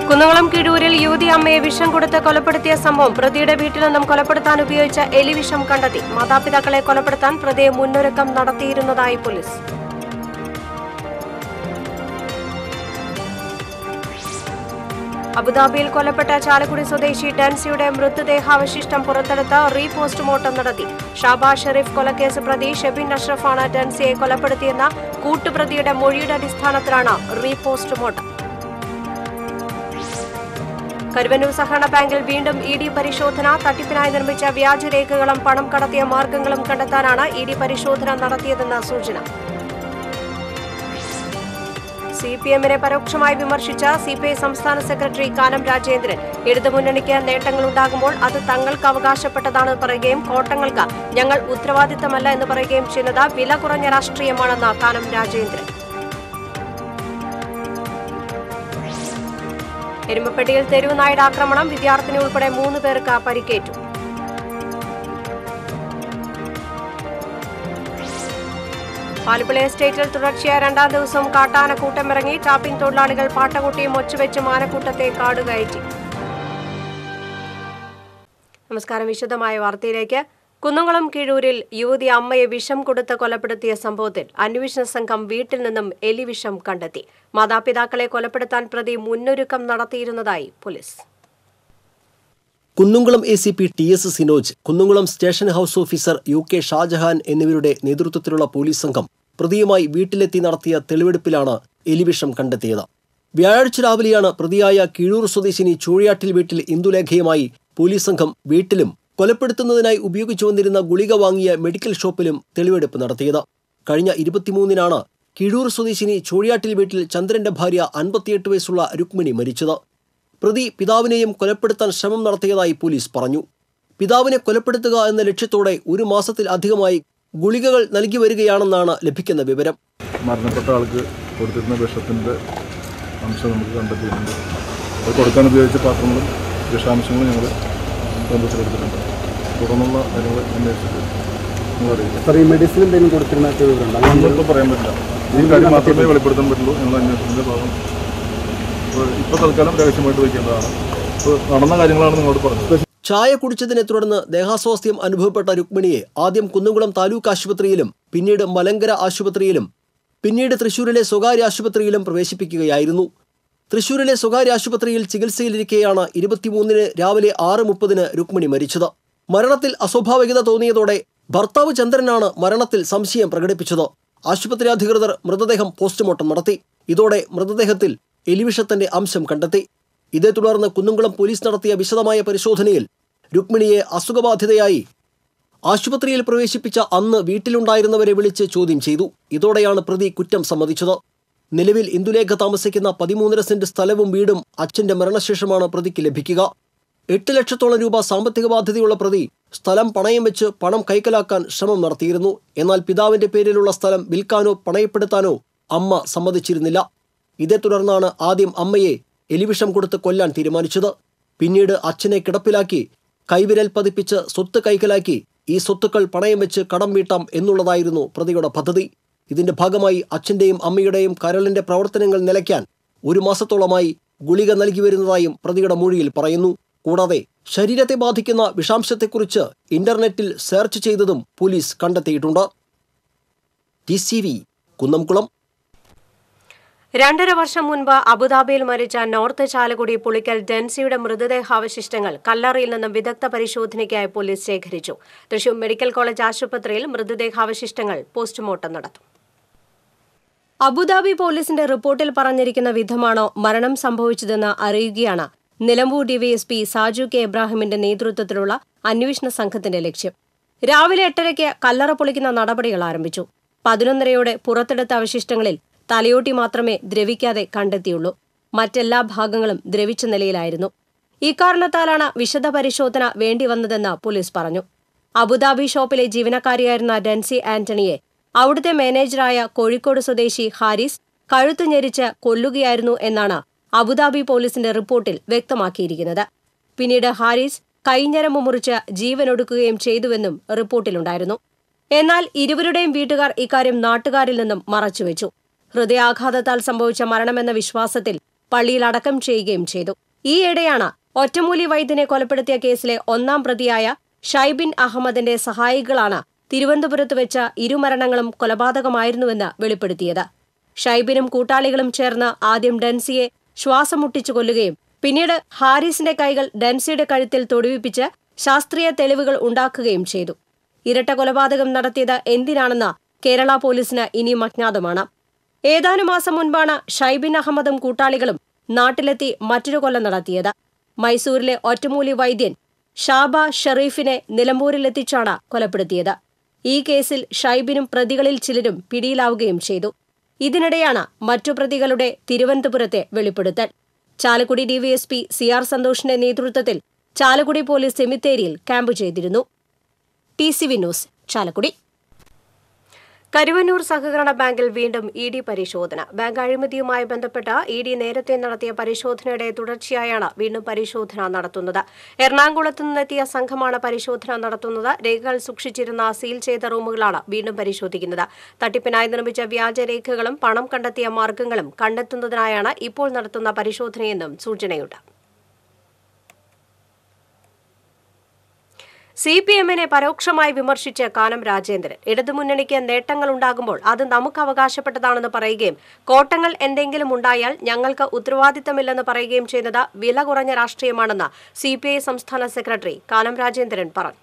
കുന്നംകുളം കിഴൂരിൽ യുവതി അമ്മയെ വിഷം കൊടുത്ത് കൊലപ്പെടുത്തിയ സംഭവം പ്രതിയുടെ വീട്ടിൽ നിന്നും കൊലപ്പെടുത്താൻ ഉപയോഗിച്ച എലിവിഷം കണ്ടെത്തി മാതാപിതാക്കളെ കൊലപ്പെടുത്താൻ പ്രതിയെ മുന്നൊരുക്കം നടത്തിയിരുന്നതായി പോലീസ് അബുദാബിയിൽ കൊല്ലപ്പെട്ട ചാലക്കുടി സ്വദേശി ഡൻസിയുടെ മൃതദേഹാവശിഷ്ടം പുറത്തെടുത്ത് റീപോസ്റ്റ്മോർട്ടം നടത്തി ഷാബാസ് ഷെരീഫ് കൊലക്കേസ് പ്രതി ഷെബിൻ അഷ്റഫാണ് ഡൻസിയെ കൊലപ്പെടുത്തിയെന്ന കൂട്ടുപ്രതിയുടെ മൊഴിയുടെ അടിസ്ഥാനത്തിലാണ് റീപോസ്റ്റ്മോർട്ടം കരുവന്നൂർ സഹകരണ ബാങ്കിൽ വീണ്ടും ഇ ഡി പരിശോധന തട്ടിപ്പിനായി നിർമ്മിച്ച വ്യാജരേഖകളും പണം കടത്തിയ മാർഗങ്ങളും കണ്ടെത്താനാണ് ഇ ഡി പരിശോധന നടത്തിയതെന്ന സൂചന സി പി എമ്മിനെ പരോക്ഷമായി വിമർശിച്ച സി പി ഐ സംസ്ഥാന സെക്രട്ടറി കാനം രാജേന്ദ്രൻ ഇടതുമുന്നണിക്ക് നേട്ടങ്ങളുണ്ടാകുമ്പോൾ അത് തങ്ങൾക്ക് അവകാശപ്പെട്ടതാണെന്ന് പറയുകയും കോട്ടങ്ങൾക്ക് ഞങ്ങൾ ഉത്തരവാദിത്തമല്ല എന്ന് പറയുകയും ചെയ്യുന്നത് വില കുറഞ്ഞ രാഷ്ട്രീയമാണെന്ന് കാനം രാജേന്ദ്രൻ എരുമപ്പെട്ടിയിൽ തെരുവ് നായുടെ ആക്രമണം വിദ്യാർത്ഥിനി ഉൾപ്പെടെ മൂന്ന് പേർക്ക് പരിക്കേറ്റു ആലപ്പുഴ എസ്റ്റേറ്റിൽ തുടർച്ചയായ രണ്ടാം ദിവസവും കാട്ടാന കൂട്ടമിറങ്ങി ടാപ്പിംഗ് തൊഴിലാളികൾ പാട്ടകുട്ടിയും ഒച്ചുവെച്ച് മാനക്കൂട്ടത്തെ കാടുകയറ്റി നമസ്കാരം വിശദമായ വാർത്തയിലേക്ക് കുന്നംകുളം കീഴൂരിൽ യുവതി അമ്മയെ വിഷം കൊടുത്ത് കൊലപ്പെടുത്തിയ സംഭവത്തിൽ അന്വേഷണ സംഘം വീട്ടിൽ നിന്നും എലിവിഷം കണ്ടെത്തി മാതാപിതാക്കളെ കൊലപ്പെടുത്താൻ പ്രതി മുന്നൊരുക്കം നടത്തിയിരുന്നതായി police Kunnamkulam A C P T S Sinoj Kunnamkulam station house officer U K Shajahan എന്നിവരുടെ നേതൃത്വത്തിലുള്ള പോലീസ് സംഘം പ്രതിയുമായി വീട്ടിലെത്തി നടത്തിയ തെളിവെടുപ്പിലാണ് എലിവിഷം കണ്ടെത്തിയത് വ്യാഴാഴ്ച രാവിലെയാണ് പ്രതിയായ കീഴൂർ സ്വദേശിനി ചൂഴിയാട്ടിൽ വീട്ടിൽ ഇന്ദുലേഖയുമായി പോലീസ് സംഘം വീട്ടിലും കൊലപ്പെടുത്തുന്നതിനായി ഉപയോഗിച്ചു വന്നിരുന്ന ഗുളിക വാങ്ങിയ മെഡിക്കൽ ഷോപ്പിലും തെളിവെടുപ്പ് നടത്തിയത് കഴിഞ്ഞ ഇരുപത്തിമൂന്നിനാണ് കീഴൂർ സ്വദേശിനി ചൂഴിയാട്ടിൽ വീട്ടിൽ ചന്ദ്രന്റെ ഭാര്യ അൻപത്തിയെട്ട് വയസ്സുള്ള രുക്മിണി മരിച്ചത് പ്രതി പിതാവിനെയും കൊലപ്പെടുത്താൻ ശ്രമം നടത്തിയതായി പോലീസ് പറഞ്ഞു പിതാവിനെ കൊലപ്പെടുത്തുക എന്ന ലക്ഷ്യത്തോടെ ഒരു മാസത്തിൽ അധികമായി ഗുളികകൾ നൽകി വരികയാണെന്നാണ് ലഭിക്കുന്ന വിവരം മരണപ്പെട്ട ആൾക്ക് കൊടുത്തിരുന്ന വിഷത്തിൻ്റെ അംശം നമുക്ക് കണ്ടെത്തിയിട്ടുണ്ട് അത് കൊടുക്കാൻ ഉപയോഗിച്ച പാത്രങ്ങളും വിഷാംശങ്ങളും ഞങ്ങൾ ബന്ധത്തിലെടുത്തിട്ടുണ്ട് തുടർന്നുള്ള കാര്യങ്ങൾ അന്വേഷിച്ചിട്ട് നിങ്ങളറിയില്ല സാർ ഈ മെഡിസിൻ എന്തെങ്കിലും കൊടുത്തിരുന്നൊക്കെ വിവരമുണ്ടോ അങ്ങനെ നമ്മളിപ്പോൾ പറയാൻ പറ്റില്ല ഈ കാര്യം മാത്രമേ വെളിപ്പെടുത്താൻ പറ്റുള്ളൂ ഞങ്ങൾ അന്വേഷണത്തിൻ്റെ ഭാഗം ഇപ്പോൾ ഇപ്പോൾ തൽക്കാലം രഹസ്യമായിട്ട് വയ്ക്കേണ്ടതാണ് ഇപ്പോൾ നടന്ന കാര്യങ്ങളാണ് നിങ്ങളോട് പറഞ്ഞത് ചായ കുടിച്ചതിനെ തുടർന്ന് ദേഹാസ്വാസ്ഥ്യം അനുഭവപ്പെട്ട രുക്മിണിയെ ആദ്യം കുന്നംകുളം താലൂക്ക് ആശുപത്രിയിലും പിന്നീട് മലങ്കര ആശുപത്രിയിലും പിന്നീട് തൃശൂരിലെ സ്വകാര്യ ആശുപത്രിയിലും പ്രവേശിപ്പിക്കുകയായിരുന്നു തൃശൂരിലെ സ്വകാര്യ ആശുപത്രിയിൽ ചികിത്സയിലിരിക്കെയാണ് ഇരുപത്തിമൂന്നിന് രാവിലെ ആറ് മുപ്പതിന് രുക്മിണി മരിച്ചത് മരണത്തിൽ അസ്വാഭാവികത തോന്നിയതോടെ ഭർത്താവ് ചന്ദ്രനാണ് മരണത്തിൽ സംശയം പ്രകടിപ്പിച്ചത് ആശുപത്രി അധികൃതർ മൃതദേഹം പോസ്റ്റ്മോർട്ടം നടത്തി ഇതോടെ മൃതദേഹത്തിൽ എലിവിഷത്തിന്റെ അംശം കണ്ടെത്തി ഇതേ തുടർന്ന് കുന്നംകുളം പോലീസ് നടത്തിയ വിശദമായ പരിശോധനയിൽ രുക്മിണിയെ അസുഖബാധിതയായി ആശുപത്രിയിൽ പ്രവേശിപ്പിച്ച അന്ന് വീട്ടിലുണ്ടായിരുന്നവരെ വിളിച്ച് ചോദ്യം ചെയ്തു ഇതോടെയാണ് പ്രതി കുറ്റം സമ്മതിച്ചത് നിലവിൽ ഇന്ദുലേഖ താമസിക്കുന്ന പതിമൂന്നര സെന്റ് സ്ഥലവും വീടും അച്ഛന്റെ മരണശേഷമാണ് പ്രതിക്ക് ലഭിക്കുക എട്ട് ലക്ഷത്തോളം രൂപ സാമ്പത്തിക ബാധ്യതയുള്ള പ്രതി സ്ഥലം പണയം വെച്ച് പണം കൈക്കലാക്കാൻ ശ്രമം നടത്തിയിരുന്നു എന്നാൽ പിതാവിന്റെ പേരിലുള്ള സ്ഥലം വിൽക്കാനോ പണയപ്പെടുത്താനോ അമ്മ സമ്മതിച്ചിരുന്നില്ല ഇതേ തുടർന്നാണ് ആദ്യം അമ്മയെ എലിവിഷം കൊടുത്ത് കൊല്ലാൻ തീരുമാനിച്ചത് പിന്നീട് അച്ഛനെ കിടപ്പിലാക്കി കൈവിരൽ പതിപ്പിച്ച് സ്വത്ത് കൈക്കലാക്കി ഈ സ്വത്തുക്കൾ പണയം വെച്ച് കടം വീട്ടാം എന്നുള്ളതായിരുന്നു പ്രതിയുടെ പദ്ധതി ഇതിന്റെ ഭാഗമായി അച്ഛന്റെയും അമ്മയുടെയും കരളിന്റെ പ്രവർത്തനങ്ങൾ നിലയ്ക്കാൻ ഒരു മാസത്തോളമായി ഗുളിക നൽകി വരുന്നതായും പ്രതിയുടെ മൊഴിയിൽ പറയുന്നു കൂടാതെ ശരീരത്തെ ബാധിക്കുന്ന വിഷാംശത്തെക്കുറിച്ച് ഇന്റർനെറ്റിൽ സെർച്ച് ചെയ്തതും പോലീസ് കണ്ടെത്തിയിട്ടുണ്ട് ടി സി വി കുന്നംകുളം രണ്ടര വർഷം മുൻപ് അബുദാബിയിൽ മരിച്ച നോർത്ത് ചാലക്കുടി പുളിക്കൽ ഡെൻസിയുടെ മൃതദേഹാവശിഷ്ടങ്ങൾ കല്ലറയിൽ നിന്നും വിദഗ്ധ പരിശോധനയ്ക്കായി പോലീസ് ശേഖരിച്ചു തൃശൂർ മെഡിക്കൽ കോളേജ് ആശുപത്രിയിൽ മൃതദേഹാവശിഷ്ടങ്ങൾ പോസ്റ്റ്മോർട്ടം നടത്തും അബുദാബി പോലീസിന്റെ റിപ്പോർട്ടിൽ പറഞ്ഞിരിക്കുന്ന വിധമാണോ മരണം സംഭവിച്ചതെന്ന് അറിയുകയാണ് നിലമ്പൂർ ഡിവൈഎസ്പി സാജു കെ എബ്രാഹിമിന്റെ നേതൃത്വത്തിലുള്ള അന്വേഷണ സംഘത്തിന്റെ ലക്ഷ്യം രാവിലെ എട്ടരയ്ക്ക് കല്ലറ പൊളിക്കുന്ന നടപടികൾ ആരംഭിച്ചു പതിനൊന്നരയോടെ പുറത്തെടുത്ത അവശിഷ്ടങ്ങളിൽ തലയോട്ടി മാത്രമേ ദ്രവിക്കാതെ കണ്ടെത്തിയുള്ളൂ മറ്റെല്ലാ ഭാഗങ്ങളും ദ്രവിച്ച നിലയിലായിരുന്നു ഇക്കാരണത്താലാണ് വിശദ പരിശോധന വേണ്ടിവന്നതെന്ന് പോലീസ് പറഞ്ഞു അബുദാബി ഷോപ്പിലെ ജീവനക്കാരിയായിരുന്ന ഡെൻസി ആന്റണിയെ അവിടുത്തെ മാനേജറായ കോഴിക്കോട് സ്വദേശി ഹാരിസ് കഴുത്തു ഞെരിച്ച് കൊല്ലുകയായിരുന്നു എന്നാണ് അബുദാബി പോലീസിന്റെ റിപ്പോർട്ടിൽ വ്യക്തമാക്കിയിരിക്കുന്നത് പിന്നീട് ഹാരിസ് കൈഞ്ഞരമ്പ് മുറിച്ച് ജീവനൊടുക്കുകയും ചെയ്തുവെന്നും റിപ്പോർട്ടിലുണ്ടായിരുന്നു എന്നാൽ ഇരുവരുടെയും വീട്ടുകാർ ഇക്കാര്യം നാട്ടുകാരിൽ നിന്നും മറച്ചുവെച്ചു ഹൃദയാഘാതത്താൽ സംഭവിച്ച മരണമെന്ന വിശ്വാസത്തിൽ പള്ളിയിൽ അടക്കം ചെയ്യുകയും ചെയ്തു ഈയിടെയാണ് ഒറ്റമൂലി വൈദ്യനെ കൊലപ്പെടുത്തിയ കേസിലെ ഒന്നാം പ്രതിയായ ഷൈബിൻ അഹമ്മദിന്റെ സഹായികളാണ് തിരുവനന്തപുരത്ത് വെച്ച ഇരുമരണങ്ങളും കൊലപാതകമായിരുന്നുവെന്ന് വെളിപ്പെടുത്തിയത് ഷൈബിനും കൂട്ടാളികളും ചേർന്ന് ആദ്യം ഡെൻസിയെ ശ്വാസം മുട്ടിച്ചു കൊല്ലുകയും പിന്നീട് ഹാരിസിന്റെ കൈകൾ ഡെൻസിയുടെ കഴുത്തിൽ തൊടുവിപ്പിച്ച് ശാസ്ത്രീയ തെളിവുകൾ ഉണ്ടാക്കുകയും ചെയ്തു ഇരട്ട കൊലപാതകം നടത്തിയത് എന്തിനാണെന്ന് കേരള പോലീസിന് ഇനിയും അജ്ഞാതമാണ് ഏതാനും മാസം മുൻപാണ് ഷൈബിൻ അഹമ്മദും കൂട്ടാളികളും നാട്ടിലെത്തി മറ്റൊരു കൊല്ലം നടത്തിയത് മൈസൂരിലെ ഒറ്റമൂലി വൈദ്യൻ ഷാബ ഷെറീഫിനെ നിലമ്പൂരിലെത്തിച്ചാണ് കൊലപ്പെടുത്തിയത് ഈ കേസിൽ ഷൈബിനും പ്രതികളിൽ ചിലരും പിടിയിലാവുകയും ചെയ്തു ഇതിനിടെയാണ് മറ്റു പ്രതികളുടെ തിരുവനന്തപുരത്തെ വെളിപ്പെടുത്തൽ ചാലക്കുടി ഡിവൈഎസ്പി സി ആർ സന്തോഷിന്റെ നേതൃത്വത്തിൽ ചാലക്കുടി പോലീസ് സെമിത്തേരിയിൽ ക്യാമ്പ് ചെയ്തിരുന്നു T C V news Chalakudy Karuvannur സഹകരണ ബാങ്കിൽ വീണ്ടും ഇ ഡി പരിശോധന ബാങ്ക് അഴിമതിയുമായി ബന്ധപ്പെട്ട് ഇ ഡി നേരത്തെ നടത്തിയ പരിശോധനയുടെ തുടർച്ചയായാണ് വീണ്ടും പരിശോധന നടത്തുന്നത് എറണാകുളത്ത് നിന്നെത്തിയ സംഘമാണ് പരിശോധന നടത്തുന്നത് രേഖകൾ സൂക്ഷിച്ചിരുന്ന സീൽ ചെയ്ത റൂമുകളാണ് വീണ്ടും പരിശോധിക്കുന്നത് തട്ടിപ്പിനായി നിർമ്മിച്ച വ്യാജരേഖകളും പണം കണ്ടെത്തിയ മാർഗങ്ങളും കണ്ടെത്തുന്നതിനായാണ് ഇപ്പോൾ നടത്തുന്ന പരിശോധനയെന്നും സൂചനയുണ്ട് സി പി എമ്മിനെ പരോക്ഷമായി വിമർശിച്ച് കാനം രാജേന്ദ്രൻ ഇടതുമുന്നണിക്ക് നേട്ടങ്ങൾ ഉണ്ടാകുമ്പോൾ അത് നമുക്ക് അവകാശപ്പെട്ടതാണെന്ന് പറയുകയും കോട്ടങ്ങൾ എന്തെങ്കിലും ഉണ്ടായാൽ ഞങ്ങൾക്ക് ഉത്തരവാദിത്തമില്ലെന്ന് പറയുകയും ചെയ്യുന്നത് വില കുറഞ്ഞ രാഷ്ട്രീയമാണെന്ന് സി പി ഐ സംസ്ഥാന സെക്രട്ടറി കാനം രാജേന്ദ്രൻ പറഞ്ഞു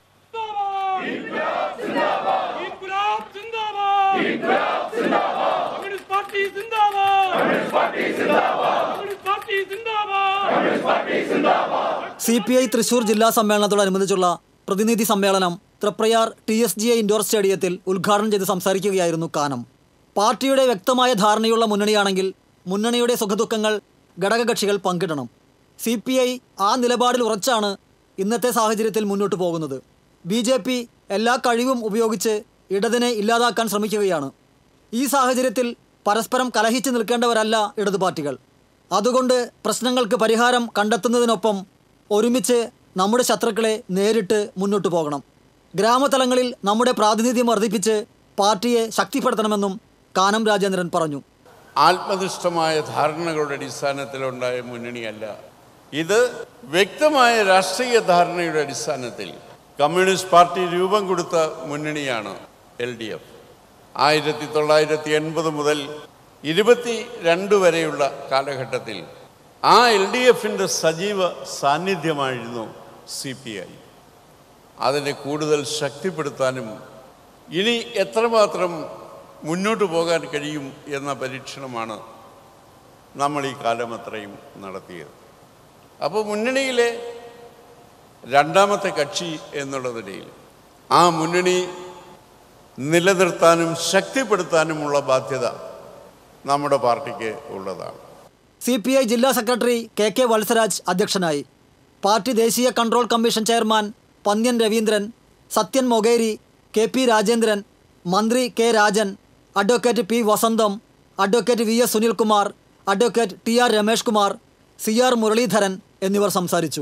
ഇൻകുലാബ് സിന്ദാബാദ് ഇൻകുലാബ് സിന്ദാബാദ് കമ്മ്യൂണിസ്റ്റ് പാർട്ടി സിന്ദാബാദ് കമ്മ്യൂണിസ്റ്റ് പാർട്ടി സിന്ദാബാദ് കമ്മ്യൂണിസ്റ്റ് പാർട്ടി സിന്ദാബാദ് കമ്മ്യൂണിസ്റ്റ് പാർട്ടി സിന്ദാബാദ് സി പി ഐ തൃശൂർ ജില്ലാ സമ്മേളനത്തോടനുബന്ധിച്ചുള്ള പ്രതിനിധി സമ്മേളനം Triprayar T S G I indoor സ്റ്റേഡിയത്തിൽ ഉദ്ഘാടനം ചെയ്ത് സംസാരിക്കുകയായിരുന്നു കാനം പാർട്ടിയുടെ വ്യക്തമായ ധാരണയുള്ള മുന്നണിയാണെങ്കിൽ മുന്നണിയുടെ സുഖദുഃഖങ്ങൾ ഘടകകക്ഷികൾ പങ്കിടണം സി പി ഐ ആ നിലപാടിൽ ഉറച്ചാണ് ഇന്നത്തെ സാഹചര്യത്തിൽ മുന്നോട്ട് പോകുന്നത് ബി ജെ പി എല്ലാ കഴിവും ഉപയോഗിച്ച് ഇടതിനെ ഇല്ലാതാക്കാൻ ശ്രമിക്കുകയാണ് ഈ സാഹചര്യത്തിൽ പരസ്പരം കലഹിച്ചു നിൽക്കേണ്ടവരല്ല ഇടതു പാർട്ടികൾ അതുകൊണ്ട് പ്രശ്നങ്ങൾക്ക് പരിഹാരം കണ്ടെത്തുന്നതിനൊപ്പം ഒരുമിച്ച് നമ്മുടെ ശത്രുക്കളെ നേരിട്ട് മുന്നോട്ട് പോകണം ഗ്രാമതലങ്ങളിൽ നമ്മുടെ പ്രാതിനിധ്യം വർദ്ധിപ്പിച്ച് പാർട്ടിയെ ശക്തിപ്പെടുത്തണമെന്നും കാനം രാജേന്ദ്രൻ പറഞ്ഞു ആത്മനിഷ്ഠമായ ധാരണകളുടെ അടിസ്ഥാനത്തിലുണ്ടായ മുന്നണിയല്ല ഇത് വ്യക്തമായ രാഷ്ട്രീയ ധാരണയുടെ അടിസ്ഥാനത്തിൽ കമ്മ്യൂണിസ്റ്റ് പാർട്ടി രൂപം കൊടുത്ത മുന്നണിയാണ് എൽ ഡി എഫ് ആയിരത്തി തൊള്ളായിരത്തി എൺപത് മുതൽ ഇരുപത്തി രണ്ട് വരെയുള്ള കാലഘട്ടത്തിൽ ആ എൽ ഡി എഫിൻ്റെ സജീവ സാന്നിധ്യമായിരുന്നു സി പി ഐ അതിനെ കൂടുതൽ ശക്തിപ്പെടുത്താനും ഇനി എത്രമാത്രം മുന്നോട്ട് പോകാൻ കഴിയും എന്ന പരീക്ഷണമാണ് നമ്മൾ ഈ കാലം അത്രയും നടത്തിയത് അപ്പോൾ മുന്നണിയിലെ രണ്ടാമത്തെ കക്ഷി എന്നുള്ള നിലയിൽ ആ മുന്നണി നിലനിർത്താനും ശക്തിപ്പെടുത്താനുമുള്ള ബാധ്യത നമ്മുടെ പാർട്ടിക്ക് ഉള്ളതാണ് സി പി ഐ ജില്ലാ സെക്രട്ടറി കെ കെ വത്സരാജ് അധ്യക്ഷനായി പാർട്ടി ദേശീയ control commission chairman Pannian Raveendran Sathyan Mokeri K P Rajendran മന്ത്രി K Rajan advocate P Vasantham advocate V S Sunilkumar advocate T R Ramesh Kumar C R Muraleedharan എന്നിവർ സംസാരിച്ചു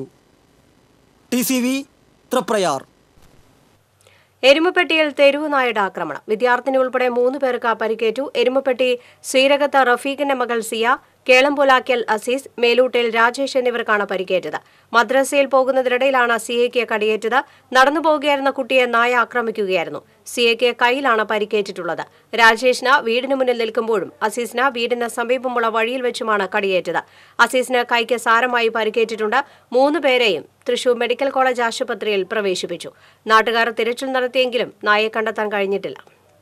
ടി സി വി തൃപ്രയാർ എരുമപ്പെട്ടിയിൽ തെരുവ് നായയുടെ ആക്രമണം വിദ്യാർത്ഥിനി ഉൾപ്പെടെ മൂന്ന് പേർക്ക് പരിക്കേറ്റു എരുമപ്പെട്ടി ശ്രീരകത്ത് റഫീഖിന്റെ മകൾ സിയ കേളംപുലാക്കൽ അസീസ് മേലൂട്ടിൽ രാജേഷ് എന്നിവർക്കാണ് പരിക്കേറ്റത് മദ്രസയിൽ പോകുന്നതിനിടയിലാണ് സിയയ്ക്ക് കടിയേറ്റത് നടന്നു പോകുകയായിരുന്ന കുട്ടിയെ നായ ആക്രമിക്കുകയായിരുന്നു സിയയ്ക്ക് കയ്യിലാണ് പരിക്കേറ്റിട്ടുള്ളത് രാജേഷിന് വീടിന് മുന്നിൽ നിൽക്കുമ്പോഴും അസീസിന് വീടിന് സമീപമുള്ള വഴിയിൽ വെച്ചുമാണ് കടിയേറ്റത് അസീസിന് കൈക്ക് സാരമായി പരിക്കേറ്റിട്ടുണ്ട് മൂന്ന് പേരെയും തൃശൂർ മെഡിക്കൽ കോളേജ് ആശുപത്രിയിൽ പ്രവേശിപ്പിച്ചു നാട്ടുകാർ തിരച്ചിൽ നടത്തിയെങ്കിലും നായയെ കണ്ടെത്താൻ കഴിഞ്ഞിട്ടില്ല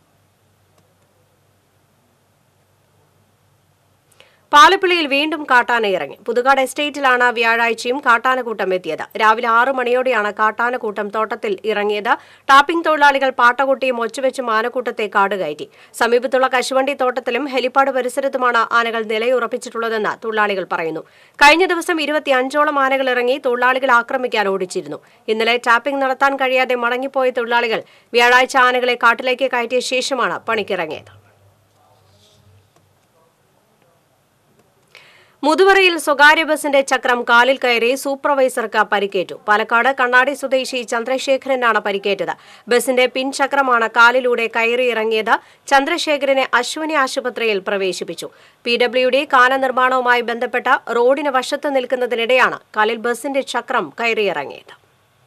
പാലപ്പിള്ളിയിൽ വീണ്ടും കാട്ടാന ഇറങ്ങി പുതുകാട് എസ്റ്റേറ്റിലാണ് വ്യാഴാഴ്ചയും കാട്ടാനക്കൂട്ടം എത്തിയത് രാവിലെ ആറു മണിയോടെയാണ് കാട്ടാനക്കൂട്ടം തോട്ടത്തിൽ ഇറങ്ങിയത് ടാപ്പിംഗ് തൊഴിലാളികൾ പാട്ടകൊട്ടിയും ഒച്ചവെച്ചും ആനക്കൂട്ടത്തെ കാടുകയറ്റി സമീപത്തുള്ള കശുവണ്ടി തോട്ടത്തിലും ഹെലിപ്പാഡ് പരിസരത്തുമാണ് ആനകൾ നിലയുറപ്പിച്ചിട്ടുള്ളതെന്ന് തൊഴിലാളികൾ പറയുന്നു കഴിഞ്ഞ ദിവസം ഇരുപത്തിയഞ്ചോളം ആനകൾ ഇറങ്ങി തൊഴിലാളികൾ ആക്രമിക്കാൻ ഓടിച്ചിരുന്നു ഇന്നലെ ടാപ്പിംഗ് നടത്താൻ കഴിയാതെ മടങ്ങിപ്പോയ തൊഴിലാളികൾ വ്യാഴാഴ്ച ആനകളെ കാട്ടിലേക്ക് കയറ്റിയ ശേഷമാണ് പണിക്കിറങ്ങിയത് മുതുവറയിൽ സ്വകാര്യ ബസിന്റെ ചക്രം കാലിൽ കയറി സൂപ്പർവൈസർക്ക് പരിക്കേറ്റു പാലക്കാട് കണ്ണാടി സ്വദേശി ചന്ദ്രശേഖരനാണ് പരിക്കേറ്റത് ബസിന്റെ പിൻചക്രമാണ് കാലിലൂടെ കയറിയിറങ്ങിയത് ചന്ദ്രശേഖരനെ അശ്വനി ആശുപത്രിയിൽ പ്രവേശിപ്പിച്ചു പി ഡബ്ല്യു ഡി കാല നിർമ്മാണവുമായി ബന്ധപ്പെട്ട റോഡിന് വശത്ത് നിൽക്കുന്നതിനിടെയാണ് കാലിൽ ബസിന്റെ ചക്രം കയറിയിറങ്ങിയത്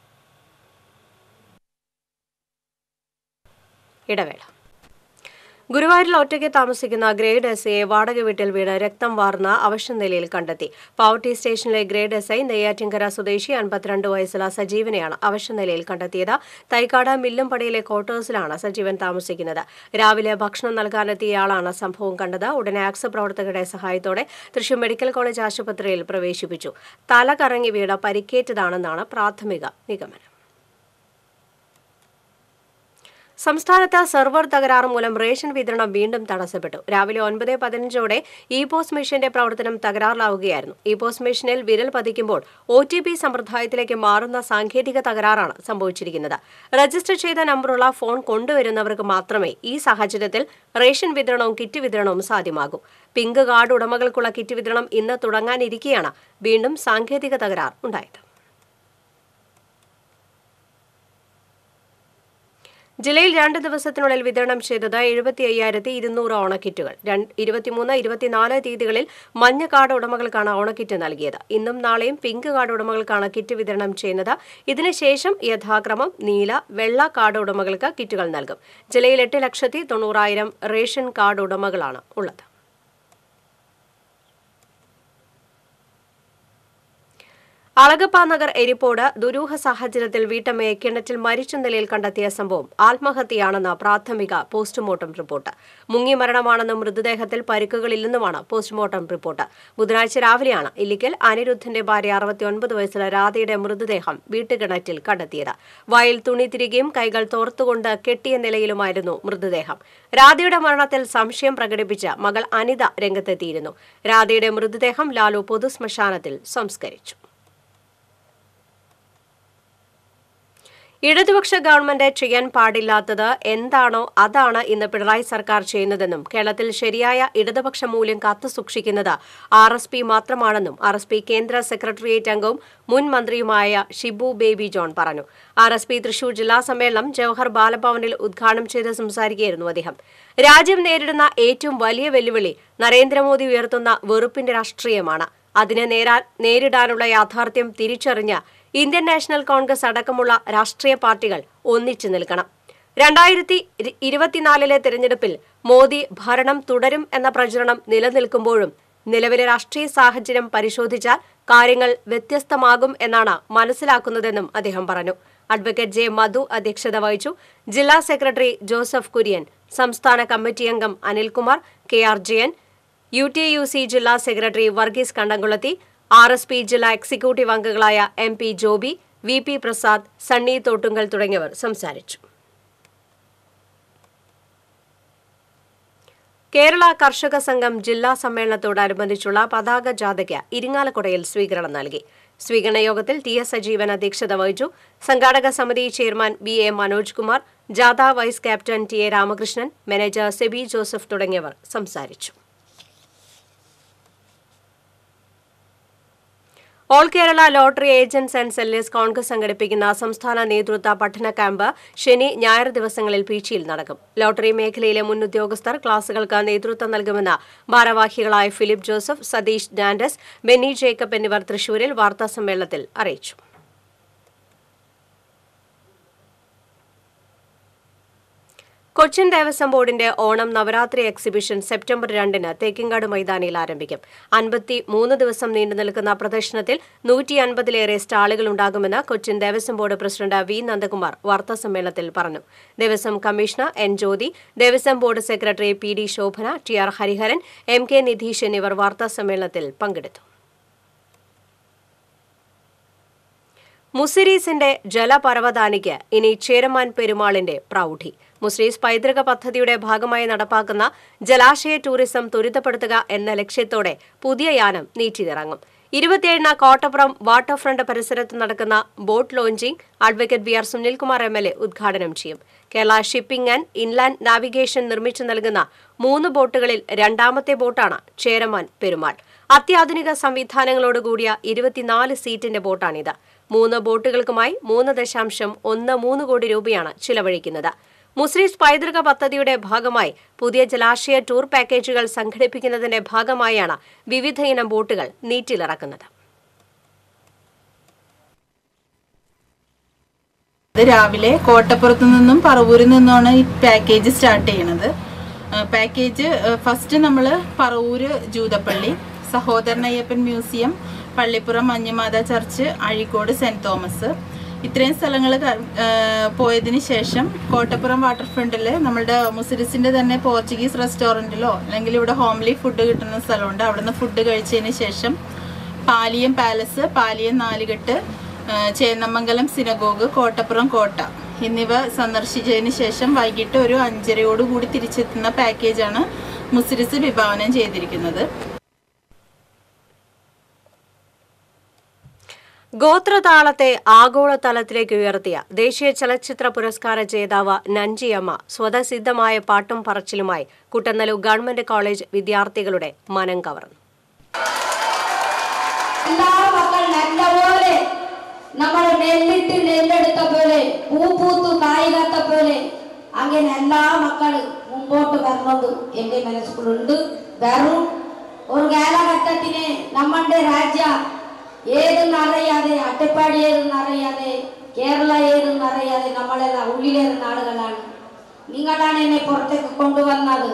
ഇടവേള ഗുരുവായൂരിൽ ഒറ്റയ്ക്ക് താമസിക്കുന്ന ഗ്രേഡ് എസ് ഐയെ വാടക വീട്ടിൽ വീണ് രക്തം വാർന്ന അവശ നിലയിൽ കണ്ടെത്തി പാവട്ടി സ്റ്റേഷനിലെ ഗ്രേഡ് എസ് ഐ നെയ്യാറ്റിൻകര സ്വദേശി അൻപത്തിരണ്ട് വയസ്സുള്ള സജീവനെയാണ് അവശ നിലയിൽ കണ്ടെത്തിയത് തൈക്കാട് മില്ലുംപടിയിലെ ക്വാർട്ടേഴ്സിലാണ് സജീവൻ താമസിക്കുന്നത് രാവിലെ ഭക്ഷണം നൽകാനെത്തിയയാളാണ് സംഭവം കണ്ടത് ഉടനെ ആക്സ് പ്രവർത്തകരുടെ സഹായത്തോടെ തൃശൂർ മെഡിക്കൽ കോളേജ് ആശുപത്രിയിൽ പ്രവേശിപ്പിച്ചു തല കറങ്ങി വീണ് പരിക്കേറ്റതാണെന്നാണ് പ്രാഥമിക നിഗമനം സംസ്ഥാനത്ത് സെർവർ തകരാറ് മൂലം റേഷൻ വിതരണം വീണ്ടും തടസ്സപ്പെട്ടു രാവിലെ ഒൻപത് പതിനഞ്ചോടെ ഇ പോസ്റ്റ് മെഷീന്റെ പ്രവർത്തനം തകരാറിലാവുകയായിരുന്നു ഇ പോസ്റ്റ് മെഷീനിൽ വിരൽ പതിക്കുമ്പോൾ ഒ ടി പി സമ്പ്രദായത്തിലേക്ക് മാറുന്ന സാങ്കേതിക തകരാറാണ് സംഭവിച്ചിരിക്കുന്നത് രജിസ്റ്റർ ചെയ്ത നമ്പറുള്ള ഫോൺ കൊണ്ടുവരുന്നവർക്ക് മാത്രമേ ഈ സാഹചര്യത്തിൽ റേഷൻ വിതരണവും കിറ്റ് വിതരണവും സാധ്യമാകൂ പിങ്ക് കാർഡ് ഉടമകൾക്കുള്ള കിറ്റ് വിതരണം ഇന്ന് തുടങ്ങാനിരിക്കെയാണ് വീണ്ടും സാങ്കേതിക തകരാർ ഉണ്ടായത് ജില്ലയിൽ രണ്ട് ദിവസത്തിനുള്ളിൽ വിതരണം ചെയ്തത് എഴുപത്തി അയ്യായിരത്തി ഇരുന്നൂറ് ഓണക്കിറ്റുകൾ രണ്ട് ഇരുപത്തിമൂന്ന് ഇരുപത്തിനാല് തീയതികളിൽ മഞ്ഞ കാർഡ് ഉടമകൾക്കാണ് ഓണക്കിറ്റ് നൽകിയത് ഇന്നും നാളെയും പിങ്ക് കാർഡ് ഉടമകൾക്കാണ് കിറ്റ് വിതരണം ചെയ്യുന്നത് ഇതിനുശേഷം യഥാക്രമം നീല വെള്ള കാർഡ് ഉടമകൾക്ക് കിറ്റുകൾ നൽകും ജില്ലയിൽ എട്ട് ലക്ഷത്തി തൊണ്ണൂറായിരം റേഷൻ കാർഡ് ഉടമകളാണ് ഉള്ളത് അളഗപ്പ നഗർ എരിപ്പോട് ദുരൂഹ സാഹചര്യത്തിൽ വീട്ടമ്മയെ കിണറ്റിൽ മരിച്ച നിലയിൽ കണ്ടെത്തിയ സംഭവം ആത്മഹത്യയാണെന്ന് പ്രാഥമിക പോസ്റ്റ്മോർട്ടം റിപ്പോർട്ട് മുങ്ങി മരണമാണെന്നും മൃതദേഹത്തിൽ പരിക്കുകളില്ലെന്നുമാണ് പോസ്റ്റ്മോർട്ടം റിപ്പോർട്ട് ബുധനാഴ്ച രാവിലെയാണ് ഇല്ലിക്കൽ അനിരുദ്ധന്റെ ഭാര്യ അറുപത്തിയൊൻപത് വയസ്സുള്ള രാധയുടെ മൃതദേഹം വീട്ടുകിണറ്റിൽ കണ്ടെത്തിയത് വയൽ തുണി തിരികെയും കൈകൾ തോർത്തുകൊണ്ട് കെട്ടിയ നിലയിലുമായിരുന്നു മൃതദേഹം രാധയുടെ മരണത്തിൽ സംശയം പ്രകടിപ്പിച്ച് മകൾ അനിത രംഗത്തെത്തിയിരുന്നു രാധയുടെ മൃതദേഹം ലാലു പൊതുശ്മശാനത്തിൽ സംസ്കരിച്ചു ഇടതുപക്ഷ ഗവൺമെന്റ് ചെയ്യാൻ പാടില്ലാത്തത് എന്താണോ അതാണ് ഇന്ന് പിണറായി സർക്കാർ ചെയ്യുന്നതെന്നും കേരളത്തിൽ ശരിയായ ഇടതുപക്ഷ മൂല്യം കാത്തുസൂക്ഷിക്കുന്നത് ആർ എസ് പി മാത്രമാണെന്നും ആർ എസ് പി കേന്ദ്ര സെക്രട്ടേറിയറ്റ് അംഗവും മുൻ മന്ത്രിയുമായ ഷിബു ബേബി ജോൺ പറഞ്ഞു ആർ എസ് പി തൃശൂർ ജില്ലാ സമ്മേളനം ജവഹർ ബാലഭവനിൽ ഉദ്ഘാടനം ചെയ്ത് സംസാരിക്കുകയായിരുന്നു അദ്ദേഹം രാജ്യം നേരിടുന്ന ഏറ്റവും വലിയ വെല്ലുവിളി നരേന്ദ്രമോദി ഉയർത്തുന്ന വെറുപ്പിന്റെ രാഷ്ട്രീയമാണ് അതിനെ നേരാ നേരിടാനുള്ള യാഥാർത്ഥ്യം തിരിച്ചറിഞ്ഞ് ഇന്ത്യൻ നാഷണൽ കോൺഗ്രസ് അടക്കമുള്ള രാഷ്ട്രീയ പാർട്ടികൾ ഒന്നിച്ചു നിൽക്കണം രണ്ടായിരത്തി ഇരുപത്തിനാലിലെ തെരഞ്ഞെടുപ്പിൽ മോദി ഭരണം തുടരും എന്ന പ്രചരണം നിലനിൽക്കുമ്പോഴും നിലവിലെ രാഷ്ട്രീയ സാഹചര്യം പരിശോധിച്ചാൽ കാര്യങ്ങൾ വ്യത്യസ്തമാകും എന്നാണ് മനസ്സിലാക്കുന്നതെന്നും അദ്ദേഹം പറഞ്ഞു അഡ്വക്കേറ്റ് ജെ മധു അധ്യക്ഷത വഹിച്ചു ജില്ലാ സെക്രട്ടറി ജോസഫ് കുര്യൻ സംസ്ഥാന കമ്മിറ്റി അംഗം Anilkumar K R Jayan U T U C ജില്ലാ secretary Varghese Kandamkulathy R S P ജില്ലാ എക്സിക്യൂട്ടീവ് അംഗങ്ങളായ M P Joby V P Prasad Sunny Thottungal തുടങ്ങിയവർ സംസാരിച്ചു കേരള കർഷക സംഘം ജില്ലാ സമ്മേളനത്തോടനുബന്ധിച്ചുള്ള പതാക ജാഥയ്ക്ക് ഇരിങ്ങാലക്കുടയിൽ സ്വീകരണം നൽകി സ്വീകരണ യോഗത്തിൽ ടി എസ് സജീവൻ അധ്യക്ഷത വഹിച്ചു സംഘാടക സമിതി chairman B A Manoj Kumar ജാഥ vice captain T A Ramakrishnan manager Seby Joseph തുടങ്ങിയവർ സംസാരിച്ചു all Kerala lottery agents and sellers Congress സംഘടിപ്പിക്കുന്ന സംസ്ഥാന നേതൃത്വ പഠന ക്യാമ്പ് ശനി ഞായർ ദിവസങ്ങളിൽ പീച്ചിയിൽ നടക്കും ലോട്ടറി മേഖലയിലെ മുൻ ഉദ്യോഗസ്ഥർ ക്ലാസുകൾക്ക് നേതൃത്വം നൽകുമെന്ന് ഭാരവാഹികളായ ഫിലിപ്പ് ജോസഫ് സതീഷ് ഡാൻഡസ് ബെന്നി ജേക്കബ് എന്നിവർ തൃശൂരിൽ വാർത്താസമ്മേളനത്തിൽ അറിയിച്ചു കൊച്ചിൻ ദേവസ്വം ബോർഡിന്റെ ഓണം നവരാത്രി എക്സിബിഷൻ സെപ്റ്റംബർ രണ്ടിന് തേക്കിങ്കാട് മൈതാനിയിൽ ആരംഭിക്കും അൻപത്തി മൂന്ന് ദിവസം നീണ്ടു നിൽക്കുന്ന പ്രദർശനത്തിൽ നൂറ്റി അൻപതിലേറെ സ്റ്റാളുകൾ ഉണ്ടാകുമെന്ന് Cochin Devaswom board president V Nandakumar വാർത്താസമ്മേളനത്തിൽ പറഞ്ഞു Devaswom commissioner N Jyothi Devaswom board secretary P D Shobhana T R Hariharan M K Nidheesh എന്നിവർ വാർത്താസമ്മേളനത്തിൽ പങ്കെടുത്തു മുസിരീസിന്റെ ജലപരവതാനിക്ക് ഇനി ചേരമാൻ പെരുമാളിന്റെ പ്രൗഢി മുസ്രീസ് പൈതൃക പദ്ധതിയുടെ ഭാഗമായി നടപ്പാക്കുന്ന ജലാശയ ടൂറിസം ത്വരിതപ്പെടുത്തുക എന്ന ലക്ഷ്യത്തോടെ പുതിയ യാനം നീറ്റിലിറങ്ങും ഇരുപത്തിയേഴിന് കോട്ടപ്പുറം വാട്ടർ ഫ്രണ്ട് പരിസരത്ത് നടക്കുന്ന boat launching advocate B R Sunilkumar M L A ഉദ്ഘാടനം ചെയ്യും Kerala shipping and inland navigation നിർമ്മിച്ചു നൽകുന്ന മൂന്ന് ബോട്ടുകളിൽ രണ്ടാമത്തെ ബോട്ടാണ് ചേരമാൻ പെരുമാൾ അത്യാധുനിക സംവിധാനങ്ങളോട് കൂടിയ ഇരുപത്തിനാല് സീറ്റിന്റെ ബോട്ടാണിത് മൂന്ന് ബോട്ടുകൾക്കുമായി മൂന്ന് ദശാംശം ഒന്ന് മൂന്ന് കോടി രൂപയാണ് ചിലവഴിക്കുന്നത് മുസ്ലിസ് പൈതൃക പദ്ധതിയുടെ ഭാഗമായി പുതിയ ജലാശയ ടൂർ പാക്കേജുകൾ സംഘടിപ്പിക്കുന്നതിന്റെ ഭാഗമായാണ് വിവിധ ഇനം ബോട്ടുകൾ നീറ്റിലിറക്കുന്നത് ഇത് രാവിലെ കോട്ടപ്പുറത്ത് നിന്നും പറവൂരിൽ നിന്നുമാണ് ഈ പാക്കേജ് സ്റ്റാർട്ട് ചെയ്യണത് ആ, പാക്കേജ് ഫസ്റ്റ് നമ്മൾ പറവൂര് ജൂതപ്പള്ളി Sahodaran Ayyappan museum Pallippuram Manjumatha church Azhikode saint Thomas ഇത്രയും സ്ഥലങ്ങൾ പോയതിന് ശേഷം കോട്ടപ്പുറം വാട്ടർ ഫ്രണ്ടിൽ നമ്മളുടെ മുസിരിസിൻ്റെ തന്നെ പോർച്ചുഗീസ് റെസ്റ്റോറൻറ്റിലോ അല്ലെങ്കിൽ ഇവിടെ ഹോംലി ഫുഡ് കിട്ടുന്ന സ്ഥലമുണ്ട് അവിടുന്ന് ഫുഡ് കഴിച്ചതിന് ശേഷം പാലിയം പാലസ് പാലിയം നാലുകെട്ട് ആ, ചേന്നമംഗലം സിനഗോഗ് കോട്ടപ്പുറം കോട്ട എന്നിവ സന്ദർശിച്ചതിന് ശേഷം വൈകിട്ട് ഒരു അഞ്ചരയോടുകൂടി തിരിച്ചെത്തുന്ന പാക്കേജാണ് മുസിരിസ് വിഭാവനം ചെയ്തിരിക്കുന്നത് ഗോത്രതാളത്തെ ആഗോളതലത്തിലേക്ക് ഉയർത്തിയ ദേശീയ ചലച്ചിത്ര പുരസ്കാര ജേതാവ് നഞ്ചിയമ്മ സ്വതസിദ്ധമായ പാട്ടും പറച്ചിലുമായി കുട്ടനല്ലു ഗവൺമെന്റ് കോളേജ് വിദ്യാർത്ഥികളുടെ മനം കവർന്നു എല്ലാ മക്കൾ നല്ലപോലെ നമ്മൾ നെല്ലിട്ട് നെല്ലെടുത്ത പോലെ പൂ പൂത്തു കായികാത്ത പോലെ അങ്ങനെ എല്ലാ മക്കളും മുമ്പോട്ട് വരണത് എൻ്റെ മനസ്സിലുണ്ട് വെറും ഒരു കാലഘട്ടത്തിന് നമ്മളുടെ രാജ്യ ഏതെന്നറിയാതെ അട്ടപ്പാടി ഏതെന്നറിയാതെ കേരള ഏതെന്നറിയാതെ നമ്മളെല്ലാം ഉള്ളിലേറുന്ന ആളുകളാണ് നിങ്ങളാണ് എന്നെ പുറത്തേക്ക് കൊണ്ടുവന്നത്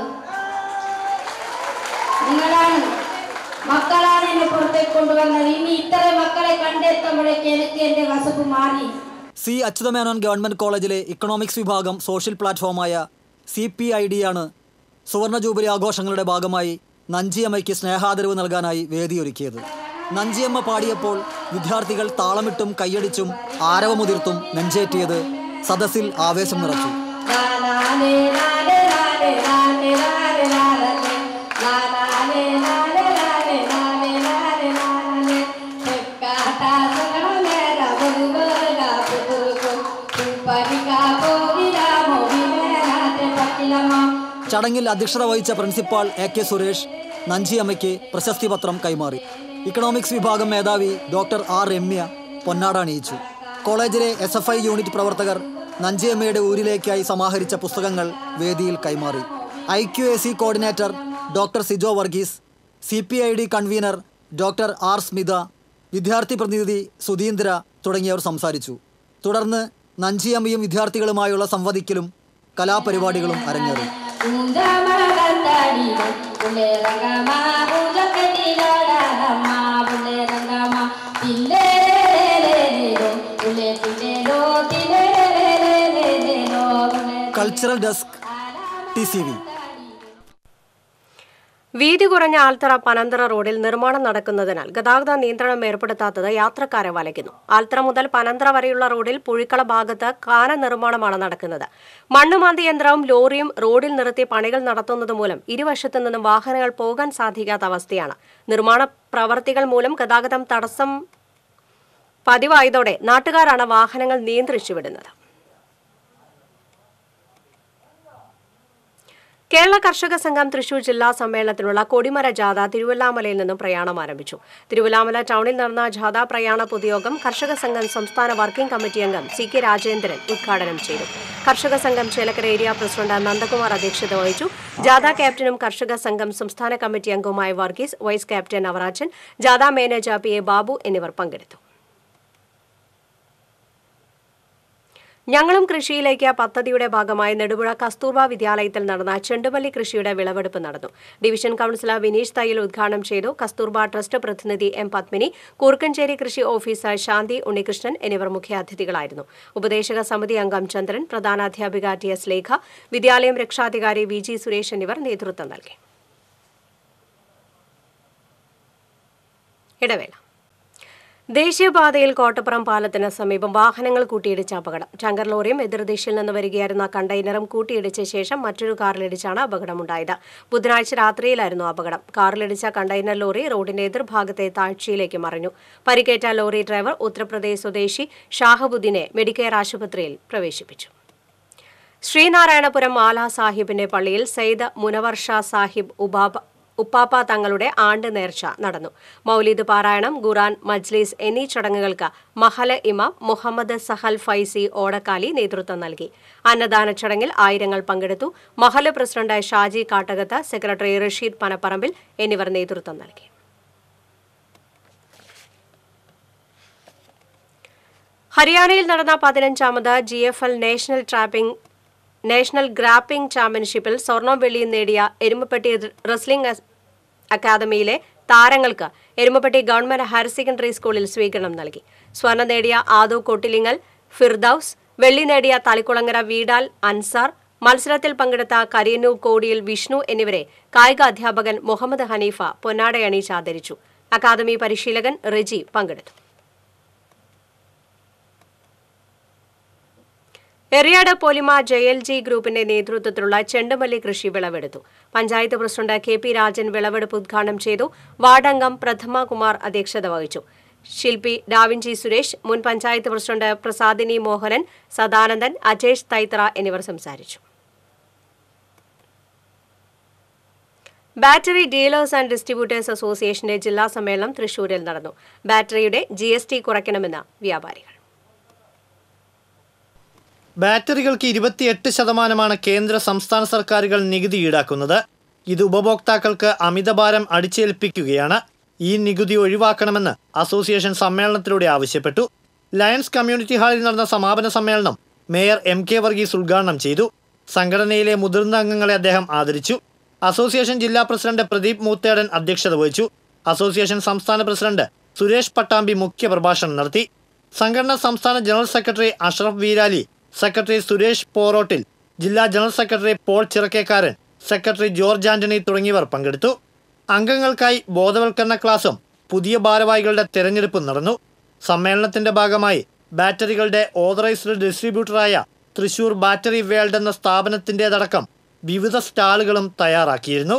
നിങ്ങളാണ് മക്കളാണ് എന്നെ പുറത്തേക്ക് കൊണ്ടുവന്നത് ഇനി ഇത്ര മക്കളെ കണ്ടെത്തുമ്പോഴേക്ക് എനിക്ക് എന്റെ വസപ്പ് മാറി സി അച്യുതമേനോൻ ഗവൺമെന്റ് കോളേജിലെ ഇക്കണോമിക്സ് വിഭാഗം സോഷ്യൽ പ്ലാറ്റ്ഫോമായ സി പി ഐ ഡി ആണ് സുവർണ ജൂബിലി ആഘോഷങ്ങളുടെ ഭാഗമായി നഞ്ചിയമ്മയ്ക്ക് സ്നേഹാദരവ് നൽകാനായി വേദിയൊരുക്കിയത് നഞ്ചിയമ്മ പാടിയപ്പോൾ വിദ്യാർത്ഥികൾ താളമിട്ടും കൈയടിച്ചും ആരവമുതിർത്തും നെഞ്ചേറ്റിയത് സദസ്സിൽ ആവേശം നിറച്ചു ലാലാലേ, ലാലേ, ലാലേ, ലാലേ, ലാലേ, ലാലേ, ലാലാലേ, ലാലേ, ലാലേ, ലാലേ, ലാലേ, ലാലേ. ചെക്കാട്ടാ സകലമേര ബുൽബുല ബുബുൽബുൽ. പൂപ്പരിക്കാ പോകിലാ മോഹിമേനാത്തെ പട്ടിലമാ. ചടങ്ങിൽ അധ്യക്ഷത വഹിച്ച പ്രിൻസിപ്പാൾ എ കെ സുരേഷ് നഞ്ചിയമ്മയ്ക്ക് പ്രശസ്തി പത്രം കൈമാറി ഇക്കണോമിക്സ് വിഭാഗം മേധാവി ഡോക്ടർ ആർ രമ്യ പൊന്നാട അണിയിച്ചു കോളേജിലെ എസ് എഫ് ഐ യൂണിറ്റ് പ്രവർത്തകർ നഞ്ചിയമ്മയുടെ ഊരിലേക്കായി സമാഹരിച്ച പുസ്തകങ്ങൾ വേദിയിൽ കൈമാറി I Q A C coordinator doctor Sijo Varghese C P I D convener doctor R Smitha വിദ്യാർത്ഥി പ്രതിനിധി സുധീന്ദ്ര തുടങ്ങിയവർ സംസാരിച്ചു തുടർന്ന് നഞ്ചിയമ്മയും വിദ്യാർത്ഥികളുമായുള്ള സംവദിക്കലും കലാപരിപാടികളും അരങ്ങേറി ഊഞ്ചാമഴകത്താടിയിലെ പുള്ളേരങ്കമ്മ, പൂജക്കെട്ടിലോടാനമ്മ, പുള്ളേരങ്കമ്മ. തില്ലേലേലേലേലേലോ, പുള്ളേ തില്ലേലോ, തില്ലേലേലേലേലേലോ, പുള്ളേ cultural desk T C V വീതി കുറഞ്ഞ ആൽത്തറ പനന്തറ റോഡിൽ നിർമ്മാണം നടക്കുന്നതിനാൽ ഗതാഗത നിയന്ത്രണം ഏർപ്പെടുത്താത്തത് യാത്രക്കാരെ വലയ്ക്കുന്നു ആൽത്തറ മുതൽ പനന്തറ വരെയുള്ള റോഡിൽ പുഴിക്കള ഭാഗത്ത് കാന നിർമ്മാണമാണ് നടക്കുന്നത് മണ്ണുമാന്തി യന്ത്രവും ലോറിയും റോഡിൽ നിർത്തി പണികൾ നടത്തുന്നത് മൂലം ഇരുവശത്തു നിന്നും വാഹനങ്ങൾ പോകാൻ സാധിക്കാത്ത അവസ്ഥയാണ് നിർമ്മാണ പ്രവർത്തികൾ മൂലം ഗതാഗതം തടസ്സം പതിവായതോടെ നാട്ടുകാരാണ് വാഹനങ്ങൾ നിയന്ത്രിച്ചുവിടുന്നത് കേരള കർഷക സംഘം തൃശൂർ ജില്ലാ സമ്മേളനത്തിനുള്ള കൊടിമര ജാഥ തിരുവല്ലാമലയിൽ നിന്നും പ്രയാണം ആരംഭിച്ചു തിരുവല്ലാമല ടൗണിൽ നടന്ന ജാഥ പ്രയാണ പൊതുയോഗം കർഷക സംഘം സംസ്ഥാന വർക്കിംഗ് കമ്മിറ്റി അംഗം സി കെ രാജേന്ദ്രൻ ഉദ്ഘാടനം ചെയ്തു കർഷക സംഘം ചേലക്കര ഏരിയ പ്രസിഡന്റ് നന്ദകുമാർ അധ്യക്ഷത വഹിച്ചു ജാഥ ക്യാപ്റ്റനും കർഷക സംഘം സംസ്ഥാന കമ്മിറ്റി അംഗവുമായ വർഗീസ് വൈസ് ക്യാപ്റ്റൻ അവറാച്ചൻ ജാഥ മാനേജർ പി എ ബാബു എന്നിവർ പങ്കെടുത്തു ഞങ്ങളും കൃഷിയിലേക്ക് പദ്ധതിയുടെ ഭാഗമായി നെടുപുഴ കസ്തൂർബ വിദ്യാലയത്തിൽ നടന്ന ചെണ്ടുമല്ലി കൃഷിയുടെ വിളവെടുപ്പ് നടന്നു ഡിവിഷൻ കൌൺസിലർ വിനീഷ് തയ്യൽ ഉദ്ഘാടനം ചെയ്തു കസ്തൂർബ ട്രസ്റ്റ് പ്രതിനിധി എം പത്മിനി കൂർക്കഞ്ചേരി കൃഷി ഓഫീസർ ശാന്തി ഉണ്ണികൃഷ്ണൻ എന്നിവർ മുഖ്യാതിഥികളായിരുന്നു ഉപദേശക സമിതി അംഗം ചന്ദ്രൻ പ്രധാനാധ്യാപിക ടി എസ് ലേഖ വിദ്യാലയം രക്ഷാധികാരി വി ജി സുരേഷ് എന്നിവർ നേതൃത്വം നൽകി ഇടവേള ദേശീയപാതയിൽ കോട്ടപ്പുറം പാലത്തിന് സമീപം വാഹനങ്ങൾ കൂട്ടിയിടിച്ച അപകടം ടാങ്കർ ലോറിയും എതിർദിശയിൽ നിന്ന് വരികയായിരുന്ന കണ്ടെയ്നറും കൂട്ടിയിടിച്ച ശേഷം മറ്റൊരു കാറിലിടിച്ചാണ് അപകടമുണ്ടായത് ബുധനാഴ്ച രാത്രിയിലായിരുന്നു അപകടം കാറിലിടിച്ച കണ്ടെയ്നർ ലോറി റോഡിന്റെ എതിർഭാഗത്തെ താഴ്ചയിലേക്ക് മറിഞ്ഞു പരിക്കേറ്റ ലോറി ഡ്രൈവർ ഉത്തർപ്രദേശ് സ്വദേശി ഷാഹബുദ്ദീനെ മെഡിക്കെയർ ആശുപത്രിയിൽ പ്രവേശിപ്പിച്ചു ശ്രീനാരായണപുരം മാലാ സാഹിബിന്റെ പള്ളിയിൽ സയ്യിദ് മുനവർ ഷാ സാഹിബ് ഉപാബ ഉപ്പാപ്പ തങ്ങളുടെ ആണ്ട് നേർച്ച നടന്നു മൗലീദ് പാരായണം ഖുറാൻ മജ്ലിസ് എന്നീ ചടങ്ങുകൾക്ക് മഹല ഇമാം മുഹമ്മദ് സഹൽ ഫൈസി ഓടക്കാലി നേതൃത്വം നൽകി അന്നദാന ചടങ്ങിൽ ആയിരങ്ങൾ പങ്കെടുത്തു മഹല പ്രസിഡന്റ് ഷാജി കാട്ടകത്ത് സെക്രട്ടറി റഷീദ് പനപ്പറമ്പിൽ എന്നിവർ നേതൃത്വം നൽകി ഹരിയാനയിൽ നടന്ന പതിനഞ്ചാമത് G F L national trapping national grappling ചാമ്പ്യൻഷിപ്പിൽ സ്വർണം വെള്ളിയും നേടിയ എരുമപ്പെട്ടി റെസ്ലിംഗ് അസ്- അക്കാദമിയിലെ താരങ്ങൾക്ക് എരുമപ്പെട്ടി ഗവൺമെന്റ് ഹയർ സെക്കൻഡറി സ്കൂളിൽ സ്വീകരണം നൽകി സ്വർണം നേടിയ ആദു കൊട്ടിലിങ്ങൽ ഫിർദൌസ് വെള്ളി നേടിയ തളിക്കുളങ്ങര വീടാൽ അൻസാർ മത്സരത്തിൽ പങ്കെടുത്ത കരിയന്നൂർ കോടിയിൽ വിഷ്ണു എന്നിവരെ കായിക അധ്യാപകൻ മുഹമ്മദ് ഹനീഫ പൊന്നാടയണിച്ച് ആദരിച്ചു അക്കാദമി പരിശീലകൻ റിജി പങ്കെടുത്തു Eriyad Polima J L G ഗ്രൂപ്പിന്റെ നേതൃത്വത്തിലുള്ള ചെണ്ടുമല്ലി കൃഷി വിളവെടുത്തു panchayat president K P Rajan വിളവെടുപ്പ് ഉദ്ഘാടനം ചെയ്തു വാർഡംഗം പ്രഥമ കുമാർ അധ്യക്ഷത വഹിച്ചു ശില്പി ഡാവിൻജി സുരേഷ് മുൻ പഞ്ചായത്ത് പ്രസിഡന്റ് പ്രസാദിനി മോഹനൻ സദാനന്ദൻ അജേഷ് തൈത്ര എന്നിവർ സംസാരിച്ചു ബാറ്ററി ഡീലേഴ്സ് ആൻഡ് ഡിസ്ട്രിബ്യൂട്ടേഴ്സ് അസോസിയേഷന്റെ ജില്ലാ സമ്മേളനം തൃശൂരിൽ നടന്നു ബാറ്ററിയുടെ ജി എസ് ടി കുറയ്ക്കണമെന്ന് വ്യാപാരികൾ ബാറ്ററികൾക്ക് ഇരുപത്തിയെട്ട് ശതമാനമാണ് കേന്ദ്ര സംസ്ഥാന സർക്കാരുകൾ നികുതി ഈടാക്കുന്നത് ഇത് ഉപഭോക്താക്കൾക്ക് അമിതഭാരം അടിച്ചേൽപ്പിക്കുകയാണ് ഈ നികുതി ഒഴിവാക്കണമെന്ന് അസോസിയേഷൻ സമ്മേളനത്തിലൂടെ ആവശ്യപ്പെട്ടു ലയൺസ് കമ്മ്യൂണിറ്റി ഹാളിൽ നടന്ന സമാപന സമ്മേളനം മേയർ എം കെ വർഗീസ് ഉദ്ഘാടനം ചെയ്തു സംഘടനയിലെ മുതിർന്ന അംഗങ്ങളെ അദ്ദേഹം ആദരിച്ചു അസോസിയേഷൻ ജില്ലാ പ്രസിഡന്റ് പ്രദീപ് മൂത്തേടൻ അധ്യക്ഷത വഹിച്ചു അസോസിയേഷൻ സംസ്ഥാന പ്രസിഡന്റ് സുരേഷ് പട്ടാമ്പി മുഖ്യ പ്രഭാഷണം നടത്തി സംഘടനാ സംസ്ഥാന general secretary Ashraf Veerali secretary Suresh Porottil ജില്ലാ general secretary Paul Chirakkekaran secretary George Antony തുടങ്ങിയവർ പങ്കെടുത്തു അംഗങ്ങൾക്കായി ബോധവൽക്കരണ ക്ലാസും പുതിയ ഭാരവാഹികളുടെ തെരഞ്ഞെടുപ്പും നടന്നു സമ്മേളനത്തിന്റെ ഭാഗമായി ബാറ്ററികളുടെ ഓതറൈസ്ഡ് ഡിസ്ട്രിബ്യൂട്ടറായ തൃശൂർ ബാറ്ററി വേൾഡ് എന്ന സ്ഥാപനത്തിൻ്റെതടക്കം വിവിധ സ്റ്റാളുകളും തയ്യാറാക്കിയിരുന്നു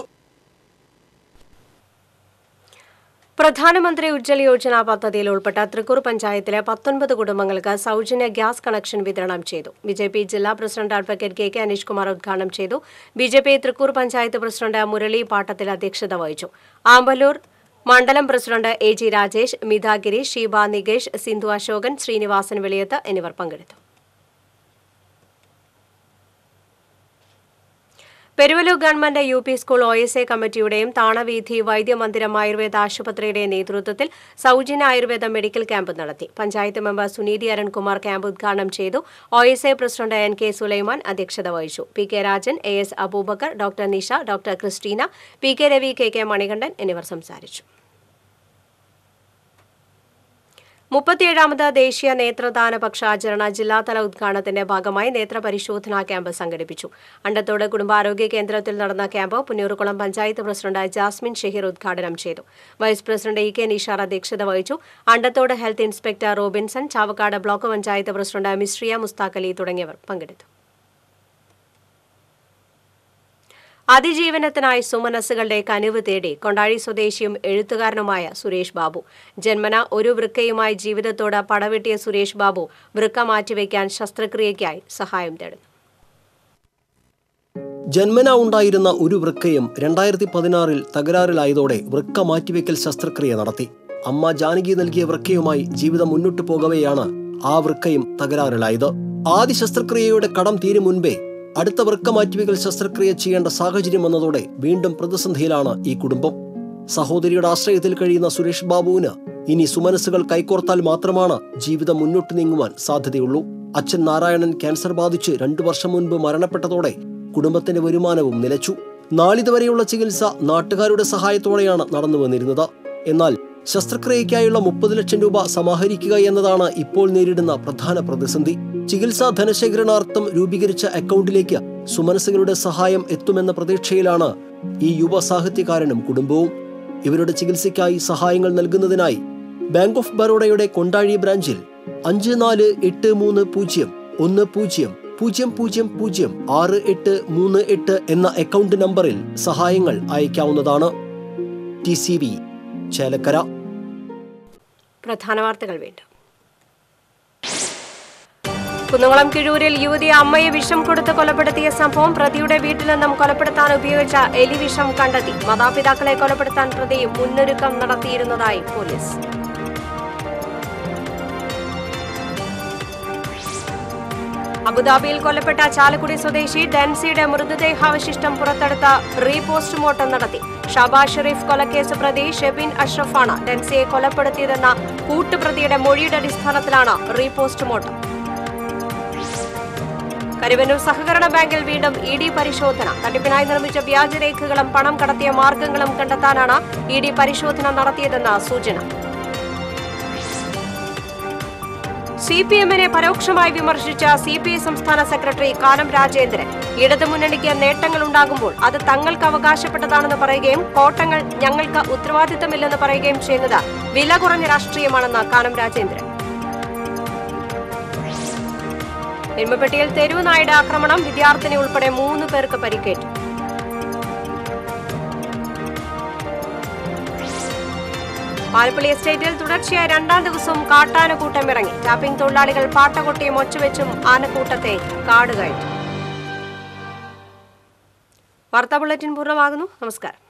പ്രധാനമന്ത്രി ഉജ്ജ്വല യോജന പദ്ധതിയിൽ ഉൾപ്പെട്ട തൃക്കൂർ പഞ്ചായത്തിലെ പത്തൊൻപത് കുടുംബങ്ങൾക്ക് സൗജന്യ ഗ്യാസ് കണക്ഷൻ വിതരണം ചെയ്തു ബി ജെ പി ജില്ലാ പ്രസിഡന്റ് advocate K K Aneesh Kumar ഉദ്ഘാടനം ചെയ്തു B J P Thrikkur panchayat president Murali Pattathil അധ്യക്ഷത വഹിച്ചു ആമ്പലൂർ മണ്ഡലം president A G Rajesh Mitha Gireesh Sheeba Nikesh Sindhu Asokan Sreenivasan Veliyath എന്നിവർ പങ്കെടുത്തു Peruvallur government U P school O S A കമ്മിറ്റിയുടെയും താണവീഥി വൈദ്യമന്ദിരം ആയുർവേദ ആശുപത്രിയുടെയും നേതൃത്വത്തിൽ സൗജന്യ ആയുർവേദ മെഡിക്കൽ ക്യാമ്പ് നടത്തി പഞ്ചായത്ത് മെമ്പർ സുനീതി അരുൺകുമാർ ക്യാമ്പ് ഉദ്ഘാടനം ചെയ്തു O S A president N K Sulaiman അധ്യക്ഷത വഹിച്ചു P K Rajan A S Abubacker doctor Nisha doctor Christina P K Ravi K K Manikandan എന്നിവർ സംസാരിച്ചു മുപ്പത്തിയേഴാമത് ദേശീയ നേത്രദാന പക്ഷാചരണ ജില്ലാതല ഉദ്ഘാടനത്തിന്റെ ഭാഗമായി നേത്രപരിശോധനാ ക്യാമ്പ് സംഘടിപ്പിച്ചു അണ്ടത്തോട് കുടുംബാരോഗ്യ കേന്ദ്രത്തിൽ നടന്ന ക്യാമ്പ് പുന്നൂർകുളം പഞ്ചായത്ത് പ്രസിഡന്റ് ജാസ്മിൻ ഷഹീർ ഉദ്ഘാടനം ചെയ്തു vice president E K Nishar അധ്യക്ഷത വഹിച്ചു Andathode health inspector Robinson Chavakkad block panchayat president Misriya Musthaq Ali തുടങ്ങിയവർ പങ്കെടുത്തു അതിജീവനത്തിനായി സുമനസ്സുകളുടെ കനിവ് തേടി കൊണ്ടാഴി സ്വദേശിയും എഴുത്തുകാരനുമായ സുരേഷ് ബാബു ജന്മന ഒരു വൃക്കയുമായി ജീവിതത്തോട് പടവെട്ടിയ സുരേഷ് ബാബു വൃക്ക മാറ്റിവെക്കാൻ ശസ്ത്രക്രിയയ്ക്കായി സഹായം തേടുന്നു ജന്മന ഉണ്ടായിരുന്ന ഒരു വൃക്കയും രണ്ടായിരത്തി പതിനാറിൽ തകരാറിലായതോടെ വൃക്ക മാറ്റിവെക്കൽ ശസ്ത്രക്രിയ നടത്തി അമ്മ ജാനകി നൽകിയ വൃക്കയുമായി ജീവിതം മുന്നോട്ടു പോകവെയാണ് ആ വൃക്കയും തകരാറിലായത് ആദ്യ ശസ്ത്രക്രിയയുടെ കടം തീരും മുൻപേ അടുത്ത വൃക്ക മാറ്റിവെക്കൽ ശസ്ത്രക്രിയ ചെയ്യേണ്ട സാഹചര്യം വന്നതോടെ വീണ്ടും പ്രതിസന്ധിയിലാണ് ഈ കുടുംബം സഹോദരിയുടെ ആശ്രയത്തിൽ കഴിയുന്ന സുരേഷ് ബാബുവിന് ഇനി സുമനസ്സുകൾ കൈകോർത്താൽ മാത്രമാണ് ജീവിതം മുന്നോട്ട് നീങ്ങുവാൻ സാധ്യതയുള്ളൂ അച്ഛൻ നാരായണൻ ക്യാൻസർ ബാധിച്ച് രണ്ടു വർഷം മുൻപ് മരണപ്പെട്ടതോടെ കുടുംബത്തിന്റെ വരുമാനവും നിലച്ചു നാളിതുവരെയുള്ള ചികിത്സ നാട്ടുകാരുടെ സഹായത്തോടെയാണ് നടന്നു വന്നിരുന്നത് എന്നാൽ ശസ്ത്രക്രിയയ്ക്കായുള്ള മുപ്പത് ലക്ഷം രൂപ സമാഹരിക്കുക എന്നതാണ് ഇപ്പോൾ നേരിടുന്ന പ്രധാന പ്രതിസന്ധി ചികിത്സാ ധനശേഖരണാർത്ഥം രൂപീകരിച്ച അക്കൗണ്ടിലേക്ക് സുമനസ്സുകളുടെ സഹായം എത്തുമെന്ന പ്രതീക്ഷയിലാണ് ഈ യുവ സാഹിത്യകാരനും കുടുംബവും ഇവരുടെ ചികിത്സയ്ക്കായി സഹായങ്ങൾ നൽകുന്നതിനായി ബാങ്ക് ഓഫ് ബറോഡയുടെ കൊണ്ടാഴി ബ്രാഞ്ചിൽ അഞ്ച് നാല് എട്ട് മൂന്ന് പൂജ്യം ഒന്ന് പൂജ്യം പൂജ്യം പൂജ്യം പൂജ്യം ആറ് എട്ട് മൂന്ന് എട്ട് എന്ന അക്കൗണ്ട് നമ്പറിൽ സഹായങ്ങൾ അയക്കാവുന്നതാണ് ടി സി ബി ചേലക്കര പ്രധാന വാർത്തകൾ വീണ്ടും കുന്നംകുളം കിഴൂരിൽ യുവതി അമ്മയെ വിഷം കൊടുത്ത് കൊലപ്പെടുത്തിയ സംഭവം പ്രതിയുടെ വീട്ടിൽ നിന്നും കൊലപ്പെടുത്താൻ ഉപയോഗിച്ച എലി വിഷം കണ്ടെത്തി മാതാപിതാക്കളെ കൊലപ്പെടുത്താൻ പ്രതി മുന്നൊരുക്കം നടത്തിയിരുന്നതായി പോലീസ് അബുദാബിയിൽ കൊല്ലപ്പെട്ട ചാലക്കുടി സ്വദേശി ഡെൻസിയുടെ മൃതദേഹാവശിഷ്ടം പുറത്തെടുത്ത റീപോസ്റ്റ്മോർട്ടം നടത്തി ഷാബാസ് ഷെറീഫ് കൊലക്കേസ് പ്രതി ഷെബിൻ അഷ്റഫാണ് ഡെൻസിയെ കൊലപ്പെടുത്തിയതെന്ന കൂട്ടുപ്രതിയുടെ മൊഴിയുടെ അടിസ്ഥാനത്തിലാണ് റീപോസ്റ്റ്മോർട്ടം കരുവന്നൂർ സഹകരണ ബാങ്കിൽ വീണ്ടും ഇ ഡി പരിശോധന തട്ടിപ്പിനായി നിർമ്മിച്ച വ്യാജരേഖകളും പണം കടത്തിയ മാർഗങ്ങളും കണ്ടെത്താനാണ് ഇ ഡി പരിശോധന നടത്തിയതെന്ന സൂചന സി പി എമ്മിനെ പരോക്ഷമായി വിമർശിച്ച സി പി ഐ സംസ്ഥാന സെക്രട്ടറി കാനം രാജേന്ദ്രൻ ഇടതുമുന്നണിക്ക് നേട്ടങ്ങൾ ഉണ്ടാകുമ്പോൾ അത് തങ്ങൾക്ക് അവകാശപ്പെട്ടതാണെന്ന് പറയുകയും കോട്ടങ്ങൾ ഞങ്ങൾക്ക് ഉത്തരവാദിത്തമില്ലെന്ന് പറയുകയും ചെയ്യുന്നത് വില കുറഞ്ഞ രാഷ്ട്രീയമാണെന്ന് കാനം രാജേന്ദ്രൻ എരുമപ്പെട്ടിയിൽ തെരുവ് നായുടെ ആക്രമണം വിദ്യാർത്ഥിനി ഉൾപ്പെടെ മൂന്ന് പേർക്ക് പരിക്കേറ്റു പാലപ്പള്ളി എസ്റ്റേറ്റിൽ തുടർച്ചയായ രണ്ടാം ദിവസവും കാട്ടാനക്കൂട്ടം ഇറങ്ങി ടാപ്പിംഗ് തൊഴിലാളികൾ പാട്ടകൊട്ടിയും ഒച്ചവെച്ചും ആനക്കൂട്ടത്തെ കാട് കയറ്റി വാർത്താ ബുള്ളറ്റിൻ പൂർണ്ണമാകുന്നു നമസ്കാരം